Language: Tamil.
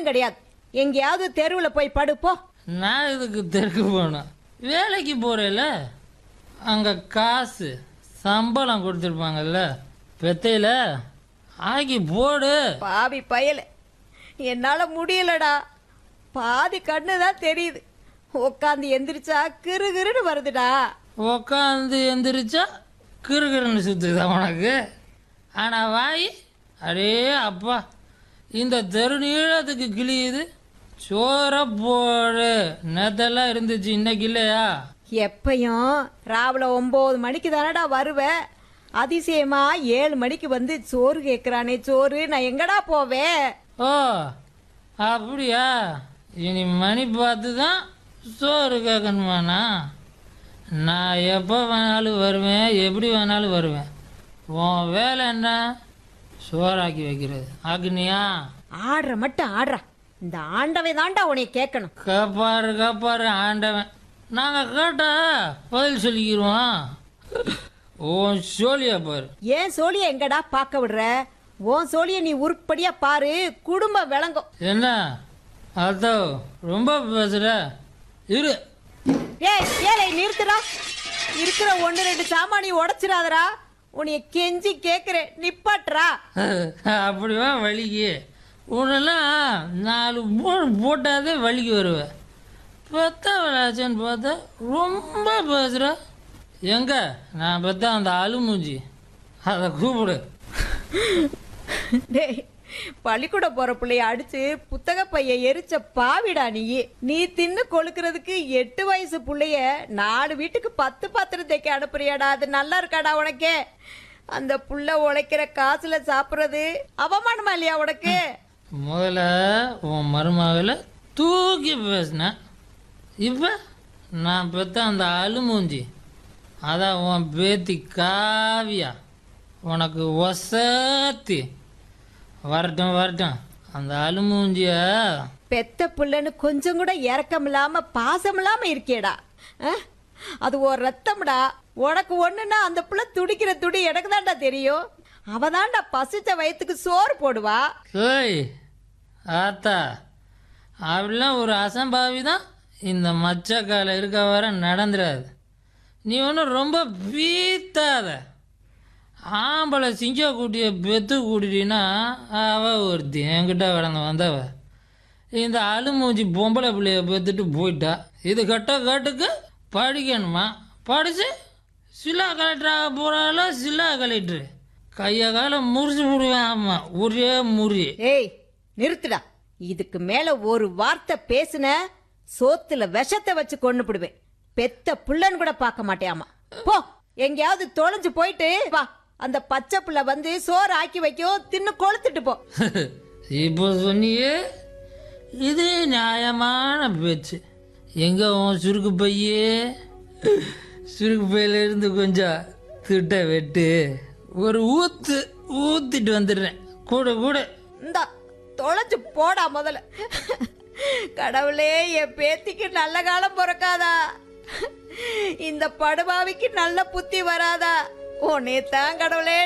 ஒண்ணும் கிடையாது எங்கேயாவது தெருவுல போய் படுப்போ நான் இதுக்கு தெற்கு போனேன் வேலைக்கு போகிறேல அங்கே காசு சம்பளம் கொடுத்துருப்பாங்கல்ல பெத்தையில் ஆக்கி போடு பாவி பயல என்னால முடியலடா பாதி கண்ணு தான் தெரியுது உட்காந்து எந்திரிச்சா கிறுகிறுன்னு வருதுடா உக்காந்து எந்திரிச்சா கிறுகிறுன்னு சுற்றுதா உனக்கு ஆனால் வாய் அடே அப்பா இந்த தெரு நீளத்துக்கு கிழியுது சோற போடு நேத்தெல்லாம் இருந்துச்சு இன்னைக்கு இல்லையா எப்பயும் ராவில ஒன்பது மணிக்கு தானடா வருவேன் அதிசயமா ஏழு மணிக்கு வந்து சோறு கேட்குறானே சோறு நான் எங்கடா போவேன் ஓ அப்படியா இனி மணி பார்த்து தான் சோறு கேட்கணுமாண்ணா நான் எப்போ வேணாலும் வருவேன் எப்படி வேணாலும் வருவேன் உன் வேலை என்ன சோறாக்கி வைக்கிறது அக்னியா ஆடுற மட்டும் ஆடுறா இந்த ஆண்டவை தான்டா உன்னைய கேட்கணும் கப்பாரு கப்பாரு ஆண்டவன் நாங்கள் கேட்டா பதில் சொல்லிக்கிருவோம் உன் சோழியா பாரு ஏன் சோழிய எங்கடா பார்க்க விடுற உன் சோழிய நீ உருப்படியா பாரு குடும்பம் விளங்கும் என்ன அதோ ரொம்ப பேசுற இரு ஏய் ஏழை நிறுத்துடா இருக்கிற ஒன்று ரெண்டு சாமானி உடைச்சிடாதடா உன்னைய கெஞ்சி கேட்குறேன் நிப்பாட்டுறா அப்படிவா வலிக்கு உன்னெல்லாம் நாலு மூணு போட்டாதே வலிக்கு வருவேன் பார்த்தா விளாச்சேன்னு பார்த்தா ரொம்ப பேசுகிற எங்க நான் பார்த்தா அந்த அழுமூஞ்சி அதை கூப்பிடு டேய் பள்ளிக்கூடம் போற பிள்ளைய அடிச்சு புத்தக பைய எரிச்ச பாவிடா நீ நீ தின்னு கொழுக்கிறதுக்கு எட்டு வயசு புள்ளைய நாலு வீட்டுக்கு பத்து பாத்திரம் தைக்க அனுப்புறியாடா அது நல்லா இருக்காடா உனக்கே அந்த புள்ள உழைக்கிற காசுல சாப்பிடுறது அவமானமா இல்லையா உனக்கு முதல்ல உன் மருமகளை தூக்கி பேசினேன் இப்போ நான் பெத்த அந்த அழுமூஞ்சி அதான் உன் பேத்தி காவியா உனக்கு ஒசத்தி வரட்டும் வரட்டும் அந்த அழுமூஞ்சிய பெத்த புள்ளன்னு கொஞ்சம் கூட இறக்கம் இல்லாம பாசம் இல்லாம இருக்கேடா அஹ்? அது ஒரு ரத்தம்டா உனக்கு ஒண்ணுன்னா அந்த புள்ள துடிக்கிற துடி எனக்கு தான்டா தெரியும் அவ தான்டா பசிச்ச வயித்துக்கு சோறு போடுவா ஏய் ஆத்தா அப்படிலாம் ஒரு அசம்பாவி தான் இந்த மச்சக்கால இருக்க வர நடந்துடாது நீ ஒன்றும் ரொம்ப பீத்தாத ஆம்பளை சிங்க கூட்டிய பெத்து கூட்டிட்டீன்னா அவ ஒருத்தி என்கிட்ட கடந்து வந்தவ இந்த அழுமூஞ்சி பொம்பளை பிள்ளைய பெத்துட்டு போயிட்டா இது கட்ட கட்டுக்கு படிக்கணுமா படிச்சு சிலா கலெக்டராக போகிறால சிலா கலெக்டரு கைய காலம் முறிச்சு விடுவேன் ஆமாம் ஒரே முறி ஏய் நிறுத்துடா இதுக்கு மேல ஒரு வார்த்தை பேசுன சோத்துல விஷத்தை வச்சு கொண்டு போடுவேன் பெத்த புள்ளன்னு கூட பார்க்க மாட்டேயாமா போ எங்கேயாவது தொலைஞ்சு போயிட்டு வா அந்த பச்சை புள்ள வந்து சோறு ஆக்கி வைக்கும் தின்னு கொளுத்துட்டு போ இப்போ சொன்னியே இது நியாயமான பேச்சு எங்க உன் சுருக்கு பையே சுருக்கு பையில இருந்து கொஞ்சம் திட்ட வெட்டு ஒரு ஊத்து ஊத்திட்டு வந்துடுறேன் கூட கூட இந்தா தொலைஞ்சு போடா முதல்ல கடவுளே என் பேத்திக்கு நல்ல காலம் பிறக்காதா இந்த படுபாவிக்கு நல்ல புத்தி வராதா உன்னே தான் கடவுளே